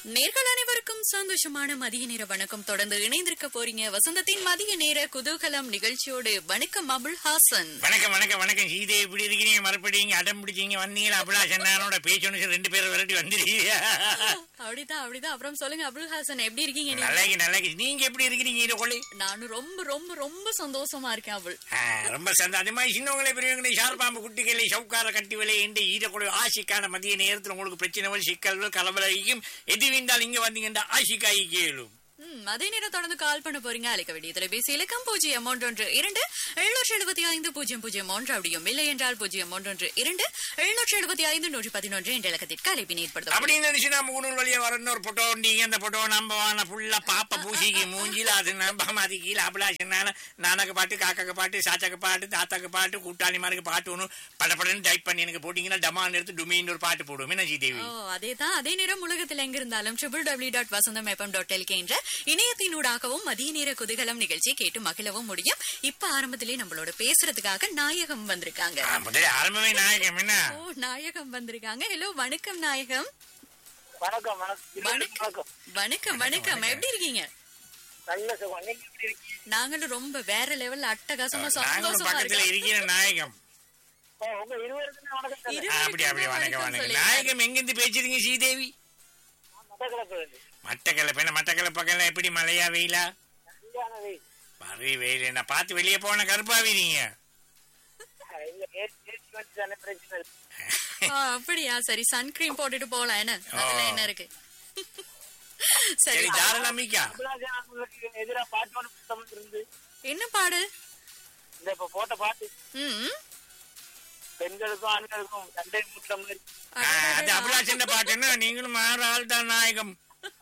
நேர்கள் அனைவருக்கும் சந்தோஷமான மதிய நேர வணக்கம் தொடர்ந்து இணைந்திருக்க போறீங்க வசந்தத்தின் மதிய நேர குதூகலம் நிகழ்ச்சியோடு வணக்கம் அபுல் ஹாசன் வணக்கம் வணக்கம் வணக்கம் சீதை எப்படி இருக்கிறீங்க மறுபடியும் அடம் பிடிச்சீங்க வந்தீங்களா அபிலாஷன் நானோட பேச்சொன்னு ரெண்டு பேரும் விரட்டி வந்துருக்கீங்க அப்படிதான் அப்படிதான் அப்புறம் சொல்லுங்க அபுல் ஹாசன் எப்படி இருக்கீங்க நீங்க? நல்லா இருக்கு, நல்லா இருக்கு. நீங்க எப்படி இருக்கிறீங்க இதை கொள்ளி நானும் ரொம்ப ரொம்ப ரொம்ப சந்தோஷமா இருக்கேன் அபுல் ரொம்ப சந்தோஷம் அது மாதிரி சின்னவங்களே பெரியவங்களே ஷார்பாம்பு குட்டிகளை சவுக்கார கட்டி விலை என்று ஈரக்கூடிய ஆசிக்கான மதிய நேரத்தில் உங்களுக்கு பிரச்சனைகள் சிக்கல்கள் கலவரைக்கும் எது வீண்டால் இங்க வந்தீங்கன்னா ஆசிக்காய் கேளும் ம், அதே நேரம் தொடர்ந்து கால் பண்ண போறீங்க அழைக்க வேண்டிய தொலைபேசி இலக்கம் பூஜ்ஜியம் ஒன்றொன்று இரண்டு எழுநூற்றி எழுபத்தி ஐந்து பூஜ்ஜியம் பூஜ்ஜியம் ஒன்று அப்படியும் இல்லை என்றால் பூஜ்ஜியம் ஒன்றொன்று இரண்டு எழுநூற்றி எழுபத்தி ஐந்து நூற்றி பதினொன்று என்ற இலக்கத்திற்கு அழைப்பினை ஏற்படுத்தும் அப்படின்னு நினைச்சு நம்ம ஊனூர் வழியா வரணும் ஒரு போட்டோ நீங்க அந்த போட்டோ நம்ம வான ஃபுல்லா பாப்ப பூசிக்கு மூஞ்சில அது நம்ப அது கீழே அபிலாஷனால நானக்கு பாட்டு காக்காக்கு பாட்டு சாச்சாக்கு பாட்டு தாத்தாக்கு பாட்டு கூட்டாளிமாருக்கு பாட்டு ஒன்று படப்படன்னு டைப் பண்ணி எனக்கு போட்டீங்கன்னா டமான் எடுத்து டுமின்னு ஒரு பாட்டு போடுவோம் என்ன தேவி ஓ அதேதான் அதே நேரம் உலகத்தில் எங்கிருந்தாலும் triple W dot Vasantham FM dot LK என்ற இணையத்தினூடாகவும் மதிய நேர குதூகலம் நிகழ்ச்சியை கேட்டு மகிழவும் முடியும் இப்ப ஆரம்பத்திலே நம்மளோட பேசுறதுக்காக நாயகம் வந்திருக்காங்க ஆ, முதல்ல ஆரம்பமே நாயகம் என்ன ஓ நாயகம் வந்திருக்காங்க ஹலோ வணக்கம் நாயகம் வணக்கம் வணக்கம் வணக்கம் வணக்கம் வணக்கம் எப்படி இருக்கீங்க நல்ல சுகம் நீங்க எப்படி இருக்கீங்க நாங்களும் ரொம்ப வேற லெவல்ல அட்டகாசமா நாங்களும் சந்தோஷமா பக்கத்துல இருக்கோம் இருக்கிற நாயகம் ஓ, உங்க இருவருக்குமே வணக்கம் ஆ, இருவருக்கும் அப்படி அப்படி வணக்கம் வணக்கம் வணக்கம் சொல்லிடுறேன். நாயகம் எங்கிருந்து பேசுறீங்க ஸ்ரீதேவி மட்டக்களப்பு மட்டக்கிழப்பு என்ன மட்டக்கிழப்பு பக்கம் எப்படி மழையா வெயிலா கல்யாண வெயில் மறை வெயில் என்ன பார்த்து வெளியே போன கருப்பாவீங்க இல்ல ஏசி ஏசி வந்து தானே பிரச்சனை இல்லை. ஆ, அப்படியா சரி சன் கிரீம் போட்டுட்டு போலாம் என்ன அதுல ஆ. என்ன இருக்கு சரி சரி தாராளமிக்கா அபிலாஷன் அவர்களுக்கு எதிராக பாட்டு ஒன்று புத்தகம் இருந்து என்ன பாடல் இந்த இப்ப போட்ட பாட்டு ம் பெண்களுக்கும் ஆண்களுக்கும் சண்டை முற்ற மாதிரி ஆ, அது அபிலாஷன் பாட்டுன்னா நீங்களும் மாற ஆள் தான் நாயகம்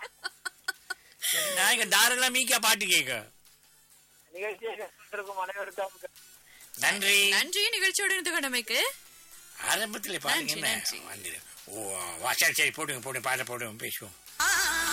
நாயகம் தாராளமிக்கா பாட்டு கேட்க நிகழ்ச்சியை கேட்டிருக்கும் அனைவருக்கும் நன்றி நன்றி நிகழ்ச்சியோட இருந்து கொண்டமைக்கு ஆரம்பத்துல பாருங்க நன்றி, என்ன நன்றி. வந்துரு ஓ வா சரி சரி போடுங்க போடுங்க பாட போடுவோம் பேசுவோம்